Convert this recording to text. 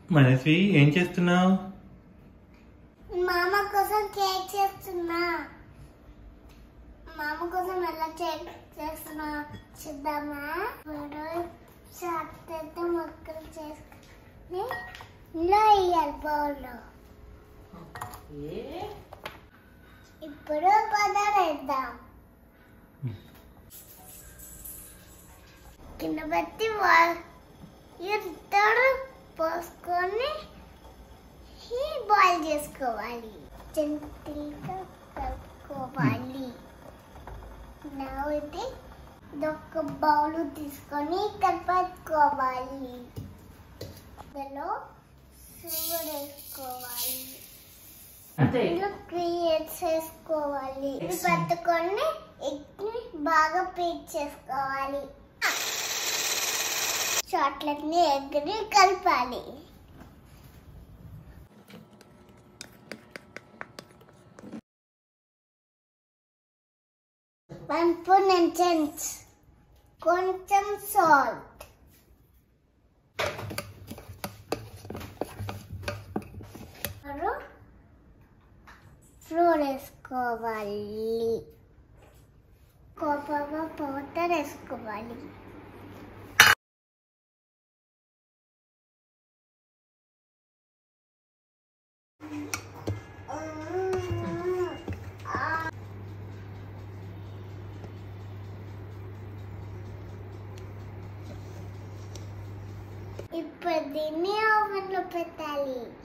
మనస్వి ఏం చేస్తున్నావు మామ కోసం కేక్ చేస్తున్నా మామ కోసం ఎలా కేక్ చేస్తున్నా చూద్దామా ఇప్పుడు చాక్లెట్ మొక్కలు చేసుకుని ఇందులో వేయాలి బౌల్లో ఇప్పుడు పదారేద్దాం కింద పెట్టి ఇద్దరు పోసుకొని ఈ బాయిల్ చేసుకోవాలి జంతిగా కలుపుకోవాలి నా ఇది ఇదొక బౌల్ తీసుకొని కలుపుకోవాలి ఇందులో షుగర్ వేసుకోవాలి అంతే ఇందులో క్రియేట్ చేసుకోవాలి ఇది పట్టుకొని ఎగ్ని బాగా పీట్ చేసుకోవాలి చాక్లెట్ ని ఎగ్ని కలపాలి వన్ స్పూన్ ఎంచెన్స్ కొంచెం సాల్ట్ ఫ్లోర్ వేసుకోవాలి కోపగా పౌడర్ వేసుకోవాలి ఇప్పుడు దీన్ని ఓవెన్లో పెట్టాలి